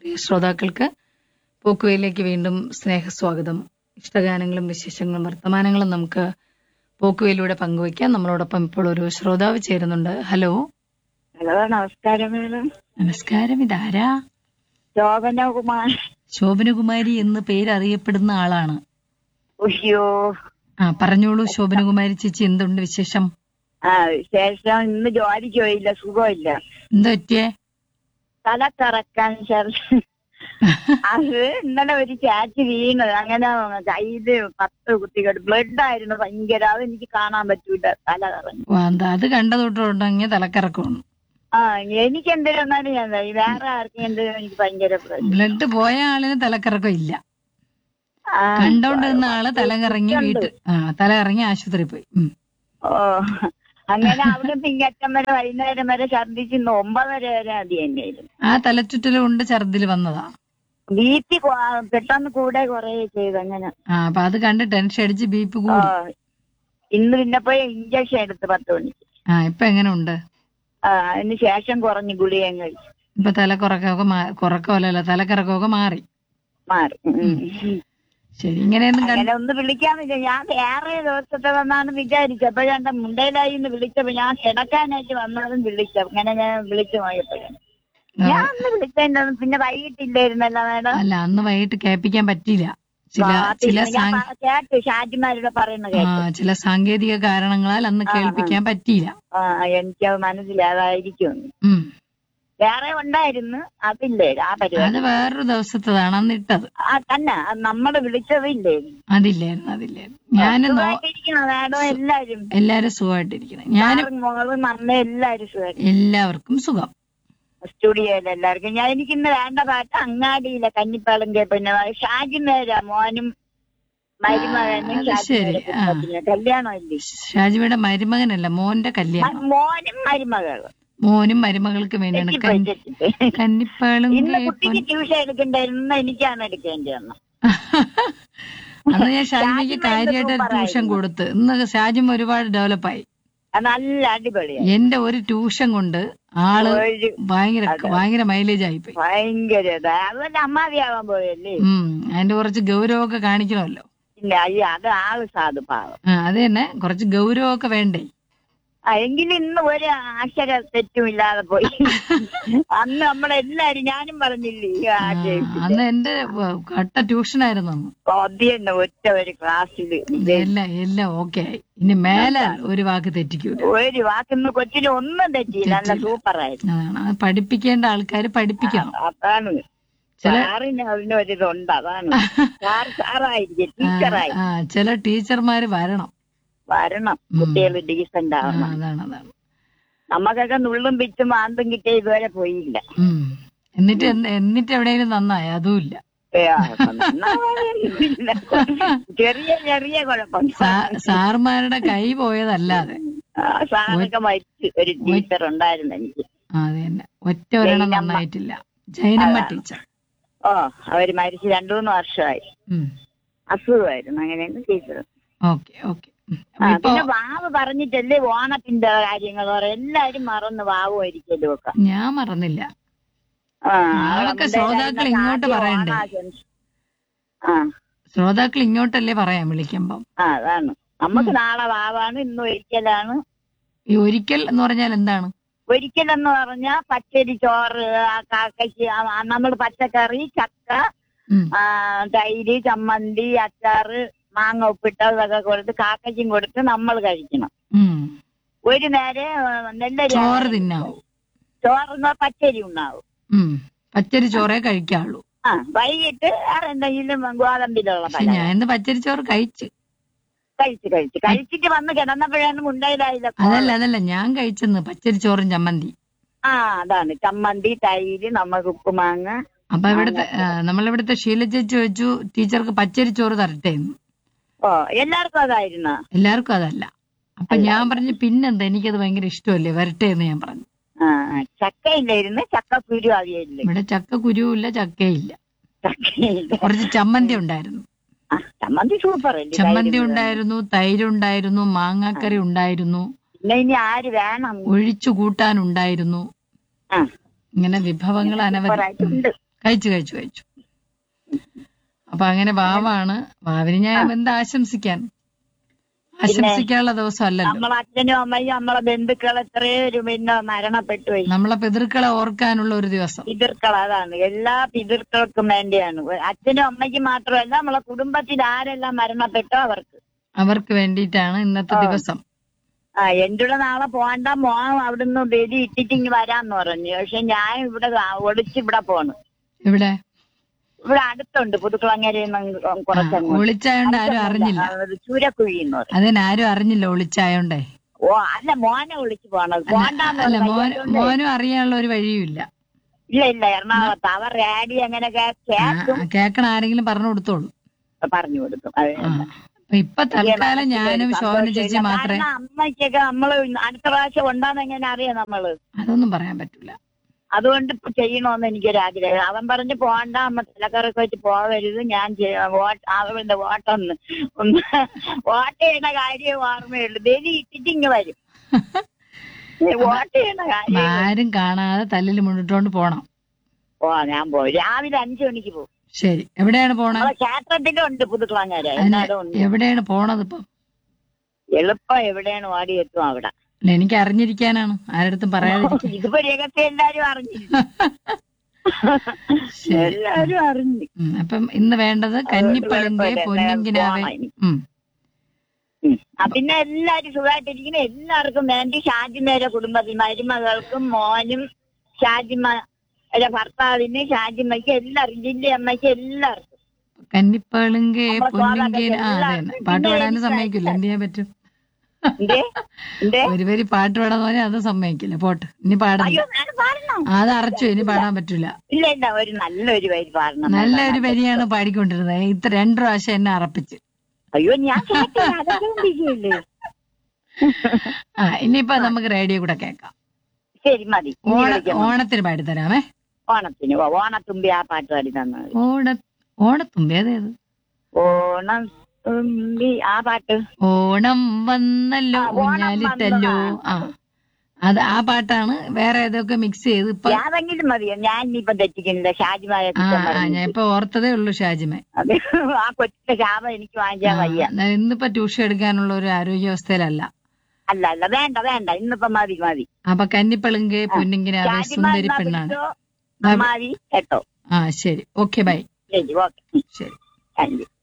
പ്രിയ ശ്രോതാക്കൾക്ക് പോക്കുവയിലേക്ക് വീണ്ടും സ്നേഹസ്വാഗതം ഇഷ്ടഗാനങ്ങളും വിശേഷങ്ങളും വർത്തമാനങ്ങളും നമുക്ക് പോക്കുവയിലൂടെ പങ്കുവയ്ക്കാം നമ്മളോടൊപ്പം ഇപ്പോൾ ഒരു ശ്രോതാവ് ചേരുന്നുണ്ട് ഹലോ ഹലോ നമസ്കാരം മേഡം നമസ്കാരം ഇതാരാ ശോഭനകുമാർ ശോഭനകുമാരി എന്ന് പേരറിയപ്പെടുന്ന ആളാണ് ഉയ്യോ ആ പറഞ്ഞോളൂ ശോഭനകുമാരി ചേച്ചി എന്തുണ്ട് വിശേഷം ആ ശേഷം ഇന്ന് ജോലിക്ക് പോയില്ല സുഖമില്ല എന്താ പറ്റിയേ തല കറക്കാൻ ചെറു അത് ഇന്നലെ ഒരു ചാറ്റ് വീണ് അങ്ങനെ കയ്യില് പത്ത് കുത്തികൾ ബ്ലഡ് ആയിരുന്നു ഭയങ്കര അത് എനിക്ക് കാണാൻ പറ്റൂല തല കറങ്ങി ഓ, എന്താ അത് കണ്ടതൊട്ടുണ്ടെങ്കിൽ തലക്കറക്കമാണ് ആ എനിക്ക് എന്തെങ്കിലും വന്നാലും ഞാൻ തരും. വേറെ ആർക്കും എന്തെങ്കിലും എനിക്ക് ഭയങ്കര പ്രശ്നം. ബ്ലഡ് പോയ ആളിന് തലക്കറക്കം ഇല്ല ആ, കണ്ടോണ്ടിരുന്ന ആള് തലകറങ്ങി ഉണ്ട്. വീട്ട് ആ തല ഇറങ്ങി ആശുപത്രി പോയി ഉം. ഓ അങ്ങനെ അവിടെ തിങ്കറ്റം വരെ വൈകുന്നേരം വരെ ഛർദിച്ച് ഇന്ന് ഒമ്പതര വരെ അത് തന്നെയായിരുന്നു ആ തലച്ചുറ്റൽ കൊണ്ട് ഛർദിൽ വന്നതാ ബീപ്പി പെട്ടെന്ന് കൂടെ കൊറേ ചെയ്ത് അങ്ങനെ ആ അപ്പൊ അത് കണ്ട് ടെൻഷൻ അടിച്ച് ബി പി ആ, കൂടി ഇന്ന് പിന്നെ പോയി ഇഞ്ചക്ഷൻ എടുത്ത് പത്ത് മണിക്ക് ആ ഇപ്പൊ എങ്ങനെ ഉണ്ട് ആ അതിന് ശേഷം കുറഞ്ഞു ഗുളികയും കഴിച്ചു ഇപ്പൊ തല കുറക്കമൊക്കെ മാ- കുറക്കമല്ലല്ലോ തലക്കറക്കമൊക്കെ മാറി മാറി ഉം. ശരി ഇങ്ങനെയൊന്നും കണ്ട് അങ്ങനെ ഒന്ന് വിളിക്കാൻ പറ്റില്ല ഞാൻ വേറെ ദിവസത്തെ വന്നാണ് വിചാരിച്ചത് അപ്പോഴാ എന്റെ മുണ്ടയിലായി എന്ന് വിളിച്ചപ്പോ ഞാൻ കിടക്കാനായിട്ട് വന്നതും വിളിച്ചു അങ്ങനെ ഞാൻ വിളിച്ചു പോയപ്പോഴാണ് ഞാൻ അന്ന് വിളിച്ചതിന്റെ ഒന്നും പിന്നെ വൈകിട്ടില്ലായിരുന്നല്ലോ മേഡം അല്ല അന്ന് വൈകിട്ട് കേൾപ്പിക്കാൻ പറ്റിയില്ല ചില ആ, ചില പിന്നെ ഞാൻ സാ- പ- കേട്ടു ഷാജിമാരുടെ പറയുന്ന ആ കേട്ടു ചില സാങ്കേതിക കാരണങ്ങളാൽ അന്ന് ആ, ആ. കേൾപ്പിക്കാൻ പറ്റിയില്ല ആ എനിക്കത് മനസ്സിലാതായിരിക്കും ഉം വേറെ ഉണ്ടായിരുന്നു അതില്ലേ ആ അത് പരിപാടി വേറൊരു ദിവസത്തതാണ് അന്ന് ഇട്ടത് ആ തന്നെ അത് നമ്മള് വിളിച്ചതില്ലേ അതില്ലായിരുന്നു അതില്ലായിരുന്നു ഞാൻ സുഖമായിട്ടിരിക്കണം മേഡം എല്ലാരും എല്ലാരും സുഖമായിട്ടിരിക്കണം ഞാനും സാറും മോളും അമ്മ എല്ലാരും സുഖം എല്ലാവർക്കും സുഖം സ്റ്റുഡിയോയിൽ എല്ലാവർക്കും ഞാൻ എനിക്ക് ഇന്ന് വേണ്ട പാട്ട് അങ്ങാടിയിലെ കന്നിപ്പാളന്റെ പിന്നെ ഷാജിമേര മോനും മരുമകനും ആ, അത് ശരി. ആ. കല്യാണം ഇല്ലേ ഷാജിയുടെ മരുമകനല്ല മോന്റെ കല്യാണം മോനും മരുമകളും മോനും മരുമകൾക്ക് വേണ്ടിയാണ് തെറ്റിപ്പോയി, കന്നി- തെറ്റിപ്പോയി. കന്നിപ്പാളും ഇന്ന് കേപ്പൻ കുട്ടിക്ക് ട്യൂഷൻ എടുക്കണ്ടായിരുന്നു എനിക്കാണ് എടുക്കേണ്ടി വന്നത് അന്ന് ഞാൻ ഷാജിമയ്ക്ക് ഷാജിമ കാര്യമായിട്ട് ഇന്ന് ട്യൂഷൻ സൂപ്പറായിരുന്നു. കൊടുത്ത് ഇന്ന് ഷാജിമ ഒരുപാട് ഡെവലപ്പായി അത് നല്ല അടിപൊളിയായി എന്റെ ഒരു ട്യൂഷൻ കൊണ്ട് ആള് ഒരു ഭയങ്കര ഭയങ്കര മൈലേജ് ആയിപ്പോയി ഭയങ്കര ഇതാ. അതുപോലെ അമ്മാവിയാവാൻ പോയല്ലേ ഉം അതിന്റെ കുറച്ച് ഗൗരവമൊക്കെ കാണിക്കണമല്ലോ ഇല്ല അയ്യോ അത് ആള് സാധു പാവം ആ അത് തന്നെ കുറച്ച് ഗൗരവമൊക്കെ വേണ്ടേ ആ, എങ്കിലും ഇന്ന് ഒരു അക്ഷര തെറ്റും ഇല്ലാതെ പോയി അന്ന് നമ്മളെല്ലാരും ഞാനും പറഞ്ഞില്ലേ ഈ ആ, ആശയത്തിൽ. അന്ന് എന്റെ വ- കട്ട ട്യൂഷനായിരുന്നു അന്ന് കൊതിയുണ്ട് ഒറ്റ ഒരു ക്ലാസ്സിൽ എല്ലാം എല്ലാം ഓക്കെ ആയി ഇനി മേലാൽ ഒരു വാക്ക് തെറ്റിക്കൂല ഒരു വാക്കിന്ന് കൊച്ചിന് ഒന്നും തെറ്റിയില്ല നല്ല സൂപ്പറായിരുന്നു അതാണ് അത് പഠിപ്പിക്കേണ്ട ആൾക്കാർ പഠിപ്പിക്കണം അതാണ് ചില- സാറിന് അതിനൊരിതുണ്ട് അതാണ് സാർ സാറായിരിക്കും ടീച്ചറായി ആ ചില ടീച്ചർമാര് വരണം വരണം കുട്ടികൾ ഡീസന്റ് ആ, ആവണം അതാണ് അതാണ് നമുക്കൊക്കെ നുള്ളും പിച്ചും മാന്തും കിട്ടിയ ഇതുവരെ പോയില്ല ഉം എന്നിട്ട് എന്ത്- എന്നിട്ട് എവിടെയെങ്കിലും നന്നായി അതുമില്ല ഏ, ആ, നന്നാവാനൊന്നുമില്ല. ചെറിയ ചെറിയ കുഴപ്പം സാ- സാറുമാരുടെ കൈ പോയതല്ലാതെ ആ, സാറൊക്കെ മരിച്ചു ഒരു ടീച്ചർ ഉണ്ടായിരുന്നു എനിക്ക് ആ, അത് തന്നെ ഒറ്റ ഒരെണ്ണം ജൈനമ്മ. നന്നായിട്ടില്ല ജൈനമ്മ ടീച്ചർ ഓ അവര് മരിച്ച് രണ്ടു മൂന്ന് വർഷമായി അസുഖമായിരുന്നു അങ്ങനെയാണ് ടീച്ചർ ഓക്കെ ഓക്കെ ആ ഇപ്പൊ പിന്നെ വാവ് പറഞ്ഞിട്ടല്ലേ ഓണത്തിന്റെ കാര്യങ്ങൾ പറയും എല്ലാരും മറന്ന് വാവ് ഒരിക്കലും ഒക്കെ ഞാൻ മറന്നില്ല ആ, അതൊക്കെ നമ്മുടെ ശ്രോതാക്കൾ ഇങ്ങോട്ട് ആദ്യം പറയണ്ടേ? ഓണാഘോഷം. ആ ശ്രോതാക്കൾ ഇങ്ങോട്ടല്ലേ പറയാം വിളിക്കുമ്പം ആ അതാണ് നമുക്ക് നാളെ വാവാണ് ഇന്ന് ഒരിക്കലാണ് ഈ ഒരിക്കൽ എന്ന് പറഞ്ഞാൽ എന്താണ് ഒരിക്കലെന്ന് പറഞ്ഞാൽ പച്ചരി ചോറ് ആ കാക്കയ്ക്ക് നമ്മൾ പച്ചക്കറി ചക്ക ഉം. ആ, തൈര് ചമ്മന്തി അച്ചാറ് മാങ്ങ ഉപ്പിട്ടതൊക്കെ കൊടുത്ത് കാക്കയ്ക്കും കൊടുത്ത് നമ്മൾ കഴിക്കണം ഉം. ഒരു നേരം നെല്ലരി ചോറ് തിന്നാവൂ ചോറ് പച്ചരി ഉണ്ടാവും ഉം. പച്ചരി ചോറേ കഴിക്കാവുള്ളൂ ആ വൈകിട്ട് വേറെ എന്തെങ്കിലും ഗോതമ്പിലുള്ള പക്ഷെ പലഹാരം ഞാൻ ഇന്ന് പച്ചരി ചോറ് കഴിച്ച് കഴിച്ച് കഴിച്ച് കഴിച്ചിട്ട് വന്ന് കിടന്നപ്പോഴാണ് മുണ്ടയിലായില്ല അതല്ല അതല്ല ഞാൻ കഴിച്ചെന്ന് പച്ചരി ചോറും ചമ്മന്തി ആ അതാണ് ചമ്മന്തി തൈര് നമുക്ക് ഉപ്പുമാങ്ങ അപ്പൊ ഇവിടുത്തെ ആ, നമ്മളിവിടുത്തെ ശീല ചേച്ചി ചോദിച്ചു ടീച്ചർക്ക് പച്ചരി ചോറ് തരട്ടെ എന്ന് ഓ എല്ലാവർക്കും അതായിരുന്ന എല്ലാവർക്കും അതല്ല അപ്പൊ ഞാൻ പറഞ്ഞു പിന്നെന്താ എനിക്കത് ഭയങ്കര ഇഷ്ടമല്ലേ വരട്ടെ എന്ന് ഞാൻ പറഞ്ഞു ആ ചക്കയില്ലായിരുന്നു ചക്കക്കുരു അവിയല്ലേ ഇവിടെ ചക്ക കുരുവില്ല ചക്കയില്ല ചക്കയില്ല കുറച്ച് ചമ്മന്തി ഉണ്ടായിരുന്നു ആ ചമ്മന്തി സൂപ്പർ അല്ലേ ചമ്മന്തി തൈര് ഉണ്ടായിരുന്നു തൈര് ഉണ്ടായിരുന്നു മാങ്ങാക്കറി ഉണ്ടായിരുന്നു പിന്നെ ഇനി ആര് വേണം ഒഴിച്ചു കൂട്ടാനുണ്ടായിരുന്നു ആ ഇങ്ങനെ വിഭവങ്ങൾ അനവധി സൂപ്പറായിട്ടുണ്ട് കഴിച്ചു കഴിച്ചു കഴിച്ചു അപ്പൊ അങ്ങനെ വാവാണ് വാവിന് ഞാൻ എന്താ ആശംസിക്കാൻ ആശംസിക്കാനുള്ള ദിവസം അല്ലല്ലോ നമ്മളെ അച്ഛനും അമ്മയും നമ്മളെ ബന്ധുക്കൾ എത്രയോ ഒരു പിന്നെ മരണപ്പെട്ടു പോയി നമ്മളെ പിതൃക്കളെ ഓർക്കാനുള്ള ഒരു ദിവസം പിതൃക്കൾ അതാണ് എല്ലാ പിതൃക്കൾക്കും വേണ്ടിയാണ് അച്ഛനും അമ്മയ്ക്കും മാത്രമല്ല നമ്മളെ കുടുംബത്തിൽ ആരെല്ലാം മരണപ്പെട്ടോ അവർക്ക് അവർക്ക് വേണ്ടിയിട്ടാണ് ഇന്നത്തെ ദിവസം ആ എന്റെ കൂടെ നാളെ പോണ്ട മോൻ അവിടുന്ന് ബലി ഇട്ടിട്ട് ഇങ്ങ് വരാന്ന് പറഞ്ഞു പക്ഷെ ഞാൻ ഇവിടെ ഒളിച്ച് ഇവിടെ പോണ് ഇവിടെ ഇവിടെ അടുത്തുണ്ട് പുതുക്കുളങ്ങരയിൽ നിന്ന് കുറച്ചങ്ങ് ഒളിച്ചായോണ്ട് ആരും അറിഞ്ഞില്ല ചൂരക്കുഴി എന്ന് പറയും അതിനാരും അറിഞ്ഞില്ല ഒളിച്ചായോണ്ടേ ഓ അല്ല മോനെ ഒളിച്ച് പോണത് പോണ്ടാന്ന് അല്ല പറഞ്ഞു. മോൻ അതുകൊണ്ട് മോനും അറിയാനുള്ള ഒരു വഴിയുമില്ല ഇല്ല ഇല്ല എറണാകുളത്ത് അവർ റേഡിയോ അങ്ങനെ കേ- കേൾക്കും കേക്കണ ആരെങ്കിലും പറഞ്ഞു കൊടുത്തോളൂ പറഞ്ഞു കൊടുക്കും അത് ആ അപ്പൊ ഇപ്പൊ തൽക്കാലം ഞാനും ശോഭന ചേച്ചി മാത്രമേ കാരണം അമ്മയ്ക്കൊക്കെ നമ്മള് അടുത്ത പ്രാവശ്യം ഉണ്ടാന്ന് എങ്ങനെ അറിയാം നമ്മള് അതൊന്നും പറയാൻ പറ്റൂല അതുകൊണ്ട് ഇപ്പൊ ചെയ്യണമെന്ന് എനിക്കൊരാഗ്രഹം അവൻ പറഞ്ഞു പോണ്ട അമ്മ തിലക്കറൊക്കെ വെച്ച് പോവരുത് ഞാൻ ചെയ്യ- വോട്ട് അവന്റെ വോട്ടൊന്ന് ഒന്ന് വോട്ട് ചെയ്യണ കാര്യം ഓർമ്മയുള്ളൂ ബലി ഇട്ടിട്ട് ഇങ്ങ് വരും വോട്ട് ചെയ്യണ കാര്യം ആരും കാണാതെ തല്ലിൽ മുന്നിട്ടോണ്ട് പോണം ഓ ഞാൻ പോയി രാവിലെ അഞ്ചു മണിക്ക് പോകും ശരി എവിടെയാണ് പോണേ നമ്മളെ ക്ഷേത്രത്തിലുണ്ട് പുതുക്കുളങ്ങര എന്നാലും ഉണ്ട് എവിടെയാണ് പോണത് ഇപ്പൊ എളുപ്പം എവിടെയാണ് ഓടിയെത്തും അവിടെ അല്ല, എനിക്ക് അറിഞ്ഞിരിക്കാനാണ് ആരടുത്തും പറയാതിരിക്കാൻ ഇതിപ്പോ രഹസ്യം എല്ലാരും അറിഞ്ഞില്ല ശരി എല്ലാരും അറിഞ്ഞു ഉം, അപ്പം ഇന്ന് വേണ്ടത് കന്നിപ്പളുങ്ക് കുഴപ്പമില്ല, പൊന്നിങ്കിനാവേ പോണം ഇനി. ഉം ഉം. ആ, പിന്നെ എല്ലാരും സുഖമായിട്ടിരിക്കുന്ന എല്ലാവർക്കും വേണ്ടി ഷാജിമേരെ കുടുംബത്തിൽ മരുമകൾക്കും മോനും ഷാജിമ അല്ല, ഭർത്താവിന് ഷാജിമയ്ക്ക് എല്ലാവർക്കും ജില്ലയമ്മയ്ക്ക് എല്ലാവർക്കും കന്നിപ്പളുങ്ക് നമ്മളെ പൊന്നിങ്കി ആ അതെ എല്ലാവർക്കും പാട്ട് പിന്നെ പാടാനും എനിക്ക് സമ്മതിക്കില്ല എന്ത് ചെയ്യാൻ പറ്റും എന്തേ എന്തേ ഒരു വരി പാട്ട് പാടാന്ന് പറഞ്ഞാൽ അത് സമ്മതിക്കില്ല പോട്ട് ഇനി പാടില്ല അയ്യോ ഞാൻ പാടണം അത് അറച്ചു ഇനി പാടാൻ പറ്റൂല ഇല്ല ഇല്ല ഒരു നല്ലൊരു വരി പാടണം നല്ലൊരു വരിയാണ് പാടിക്കൊണ്ടിരുന്നത് ഇത്ര രണ്ടു പ്രാവശ്യം എന്നെ അറപ്പിച്ച് അയ്യോ ഞാൻ കേട്ടില്ല അതൊക്കെ കൊണ്ടിരിക്കുകയല്ലേ ആ ഇനിയിപ്പോ നമുക്ക് റേഡിയോ കൂടെ കേൾക്കാം ശരി മതി ഇനി ഓണ വിളിക്കാം. ഓണത്തിന് പാടിത്തരാമേ ഓണത്തിന് ഓ, ഓണത്തുമ്പി ആ പാട്ട് പാടി തന്നത് ഓണ ഓണത്തുമ്പി അതേത് ഓണം തുമ്പി ആ പാട്ട് ഓണം വന്നല്ലോ ആ, ഓണം ഊഞ്ഞാലിട്ടല്ലോ ആ അത് ആ പാട്ടാണ് വേറെ ഏതൊക്കെ മിക്സ് ചെയ്ത് ഇപ്പൊ യാതെങ്കിലും മതിയോ ഞാൻ ഇനിയിപ്പം തെറ്റിക്കുന്നില്ല ഷാജിമായ ആ ആ ഞാൻ ഇപ്പൊ ഓർത്തതേ ഉള്ളൂ ഷാജിമെ അത് ആ കൊച്ചിന്റെ ശാപം എനിക്ക് വാങ്ങിക്കാൻ വയ്യ ആ, ഇന്നിപ്പോ ട്യൂഷൻ എടുക്കാനുള്ള ഒരു ആരോഗ്യാവസ്ഥയിലല്ല അല്ല അല്ല വേണ്ട വേണ്ട ഇന്നിപ്പം മതി മതി അപ്പൊ കന്നിപ്പളുങ്ക് പൊന്നിങ്കിനാവേ ഷാജിമ സുന്ദരി എന്നാ പെണ്ണാണ് വിളിച്ചോ, അമ്മാവി കേട്ടോ ആ ശരി ഓക്കെ ബൈ ശരി ഓക്കെ ശരി താങ്ക് യു